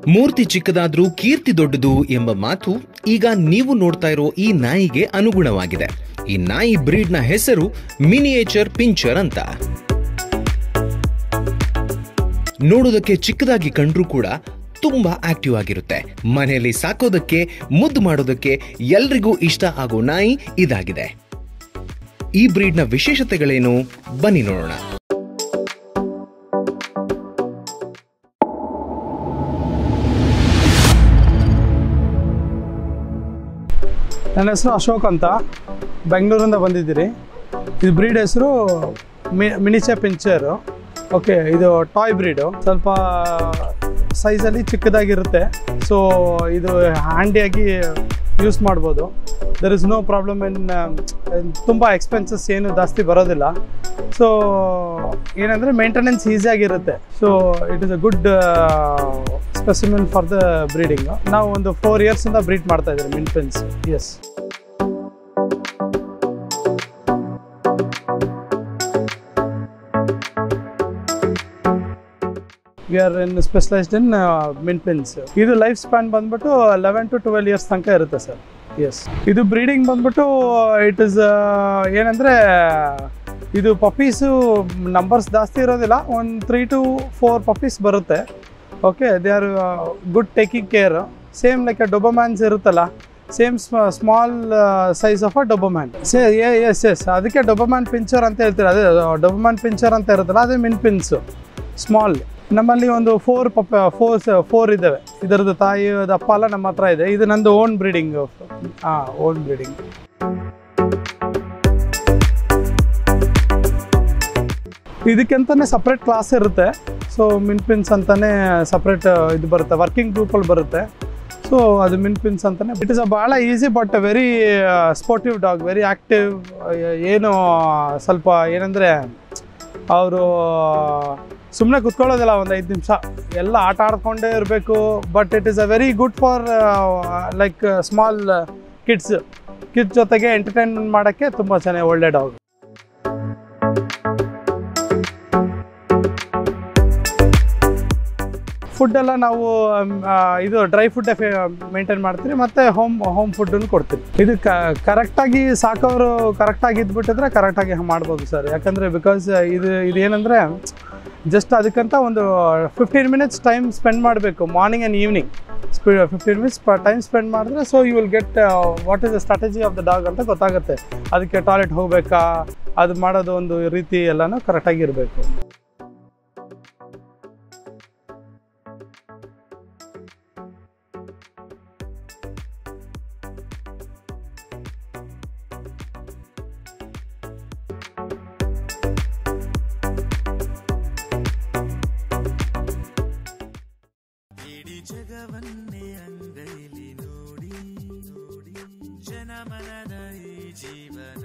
ಮೂರ್ತಿ ಚಿಕ್ಕದಾದ್ರೂ ಕೀರ್ತಿ ದೊಡ್ಡದು ಎಂಬ ಮಾತು ಈಗ ನೀವು ನೋಡ್ತಾ ಇರೋ ಈ ನಾಯಿಗೆ ಅನುಗುಣವಾಗಿದೆ ಈ ನಾಯಿ ಬ್ರೀಡ್ನ ಹೆಸರು ಮಿನಿಯೇಚರ್ ಪಿಂಚರ್ ಅಂತ ನೋಡೋದಕ್ಕೆ ಚಿಕ್ಕದಾಗಿ ಕಂಡ್ರೂ ಕೂಡ ತುಂಬಾ ಆಕ್ಟಿವ್ ಆಗಿರುತ್ತೆ ಮನೆಯಲ್ಲಿ ಸಾಕೋದಕ್ಕೆ ಮುದ್ದು ಮಾಡೋದಕ್ಕೆ ಎಲ್ರಿಗೂ ಇಷ್ಟ ಆಗೋ ನಾಯಿ ಇದಾಗಿದೆ ಈ ಬ್ರೀಡ್ನ ವಿಶೇಷತೆಗಳೇನು ಬನ್ನಿ ನೋಡೋಣ ನನ್ನ ಹೆಸರು ಅಶೋಕ್ ಅಂತ ಬೆಂಗಳೂರಿಂದ ಬಂದಿದ್ದೀರಿ ಇದು ಬ್ರೀಡ್ ಹೆಸರು ಮಿನಿಚೆ ಪಿಂಚರು ಓಕೆ ಇದು ಟಾಯ್ ಬ್ರೀಡು ಸ್ವಲ್ಪ ಸೈಜಲ್ಲಿ ಚಿಕ್ಕದಾಗಿರುತ್ತೆ ಸೊ ಇದು ಹ್ಯಾಂಡಿಯಾಗಿ ಯೂಸ್ ಮಾಡ್ಬೋದು there is no problem in ತುಂಬ ಎಕ್ಸ್ಪೆನ್ಸಸ್ ಏನು ಜಾಸ್ತಿ ಬರೋದಿಲ್ಲ ಸೊ ಏನಂದರೆ ಮೇಂಟೆನೆನ್ಸ್ ಈಸಿಯಾಗಿರುತ್ತೆ so it is a good specimen for the breeding ನಾವು ಒಂದು ಫೋರ್ ಇಯರ್ಸಿಂದ ಬ್ರೀಡ್ ಮಾಡ್ತಾ ಇದ್ದೀವಿ minpins yes we are in specialised in minpins ಇದು ಲೈಫ್ ಸ್ಪ್ಯಾನ್ ಬಂದ್ಬಿಟ್ಟು ಲೆವೆನ್ ಟು ಟ್ವೆಲ್ ಇಯರ್ಸ್ ತನಕ ಇರುತ್ತೆ ಸರ್ ಎಸ್ ಇದು ಬ್ರೀಡಿಂಗ್ ಬಂದ್ಬಿಟ್ಟು ಇಟ್ ಇಸ್ ಏನಂದರೆ ಇದು ಪಪ್ಪೀಸು ನಂಬರ್ಸ್ ಜಾಸ್ತಿ ಇರೋದಿಲ್ಲ ಒಂದು ತ್ರೀ ಟು ಫೋರ್ ಪಪ್ಪೀಸ್ ಬರುತ್ತೆ okay they are good taking care same like a Dobermans ಇರುತ್ತಲ್ಲ same small size of a Doberman say yes yes ಅದಕ್ಕೆ ಡೊಬೊಮ್ಯಾನ್ ಪಿಂಚರ್ ಅಂತ ಹೇಳ್ತೀರ ಅದೇ ಡೊಬೊಮ್ಯಾನ್ ಪಿಂಚರ್ ಅಂತ ಇರುತ್ತಲ್ಲ ಅದೇ ಮಿನ್ ಪಿನ್ಸು ಸ್ಮಾಲ್ ನಮ್ಮಲ್ಲಿ ಒಂದು ಫೋರ್ ಪಪ್ಪ ಫೋರ್ ಫೋರ್ ಇದ್ದಾವೆ ಇದರದ್ದು ತಾಯಿ ದಪ್ಪ ಎಲ್ಲ ನಮ್ಮ ಹತ್ರ ಇದೆ ಇದು ನಂದು ಓನ್ ಬ್ರೀಡಿಂಗ್ ಹಾಂ ಓನ್ ಬ್ರೀಡಿಂಗ್ ಇದಕ್ಕೆಂತಾನೆ ಸಪ್ರೇಟ್ ಕ್ಲಾಸ್ ಇರುತ್ತೆ ಸೊ ಮಿನ್ಪಿನ್ಸ್ ಅಂತಾನೆ ಸಪ್ರೇಟ್ ಇದು ಬರುತ್ತೆ ವರ್ಕಿಂಗ್ ಗ್ರೂಪಲ್ಲಿ ಬರುತ್ತೆ ಸೊ ಅದು ಮಿನ್ಪಿನ್ಸ್ ಅಂತಾನೆ ಇಟ್ ಇಸ್ ಅ ಭಾಳ easy but very sportive dog very active ಏನು ಸ್ವಲ್ಪ ಏನಂದರೆ ಅವರು ಸುಮ್ಮನೆ ಕುತ್ಕೊಳ್ಳೋದಿಲ್ಲ ಒಂದು ಐದು ನಿಮಿಷ ಎಲ್ಲ ಆಟ ಆಡ್ಕೊಂಡೇ ಇರಬೇಕು but it is a very good for like small kids kids ಜೊತೆಗೆ ಎಂಟರ್ಟೈನ್ಮೆಂಟ್ ಮಾಡೋಕ್ಕೆ ತುಂಬ ಚೆನ್ನಾಗಿ ಒಳ್ಳೆ ಡಾಗ್ ಫುಡ್ ಎಲ್ಲ ನಾವು ಆ, ಇದು ಡ್ರೈ ಫುಡ್ ಮೇಂಟೈನ್ ಮಾಡ್ತೀವಿ ಮತ್ತು ಹೋಮ್ ಹೋಮ್ ಫುಡ್ಡನ್ನು ಕೊಡ್ತೀವಿ ಇದು ಕರೆಕ್ಟಾಗಿ ಸಾಕೋರು ಕರೆಕ್ಟಾಗಿ ಇದ್ಬಿಟ್ಟಿದ್ರೆ ಕರೆಕ್ಟಾಗಿ ಮಾಡ್ಬೋದು ಸರ್ ಯಾಕಂದರೆ ಬಿಕಾಸ್ ಇದು ಇದೇನೆಂದರೆ ಜಸ್ಟ್ ಅದಕ್ಕಂತ ಒಂದು ಫಿಫ್ಟೀನ್ ಮಿನಿಟ್ಸ್ ಟೈಮ್ ಸ್ಪೆಂಡ್ ಮಾಡಬೇಕು morning and evening fifteen minutes time spend ಮಾಡಿದ್ರೆ so you will get what is the strategy of the dog ಅಂತ ಗೊತ್ತಾಗುತ್ತೆ ಅದಕ್ಕೆ ಟಾಯ್ಲೆಟ್ ಹೋಗಬೇಕಾ ಅದು ಮಾಡೋದು ಒಂದು ರೀತಿ ಎಲ್ಲನೂ ಕರೆಕ್ಟಾಗಿ ಇರಬೇಕು ಇಡೀ ಜಗವನ್ನೇ ಅಂಗೈಲಿ ನೋಡಿ ನೋಡಿ ಜನಮನದ ಈ ಜೀವನ